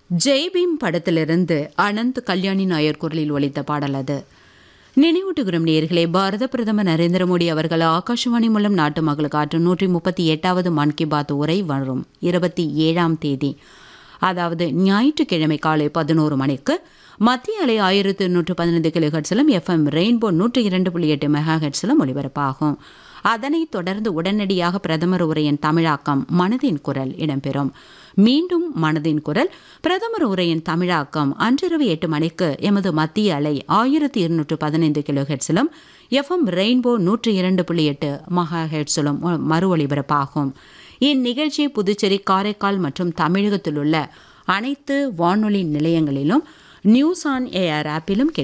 ஜெய்பீம் படத்திலிருந்து அனந்த் கல்யாணி நாயர் குரலில் ஒலித்த பாடல் அது நினைவூட்டுகிறோம் நேர்களே பாரத பிரதமர் நரேந்திர மோடி அவர்கள் ஆகாஷவாணி மூலம் நாட்டு மக்களுக்கு ஆற்றும் நூற்றி முப்பத்தி எட்டாவது மன் கி பாத் உரை வரும் இருபத்தி ஏழாம் தேதி அதாவது ஞாயிற்றுக்கிழமை காலை பதினோரு மணிக்கு மத்திய அலை ஆயிரத்து நூற்று பதினைந்து கிலோ ஹெட்ஸிலும் எஃப்எம் ரெயின்போ நூற்றி இரண்டு புள்ளி எட்டு மெகா ஹெட்ஸிலும் ஒலிபரப்பாகும் அதனைத் தொடர்ந்து உடனடியாக பிரதமர் உரையின் தமிழாக்கம் மனதின் குரல் இடம்பெறும் மீண்டும் மனதின் குரல் பிரதமர் உரையின் தமிழாக்கம் அன்றிரவு எட்டு மணிக்கு எமது மத்திய அலை ஆயிரத்தி இருநூற்று பதினைந்து கிலோ ஹெட்ஸிலும் எஃப்எம் ரெயின்போ நூற்றி இரண்டு புள்ளி எட்டு மகா ஹெட்ஸிலும் மறு ஒலிபரப்பாகும் இந்நிகழ்ச்சி புதுச்சேரி காரைக்கால் மற்றும் தமிழகத்தில் உள்ள அனைத்து வானொலி நிலையங்களிலும் நியூஸ் ஆன் ஏஆர் ஆப்பிலும் கேட்க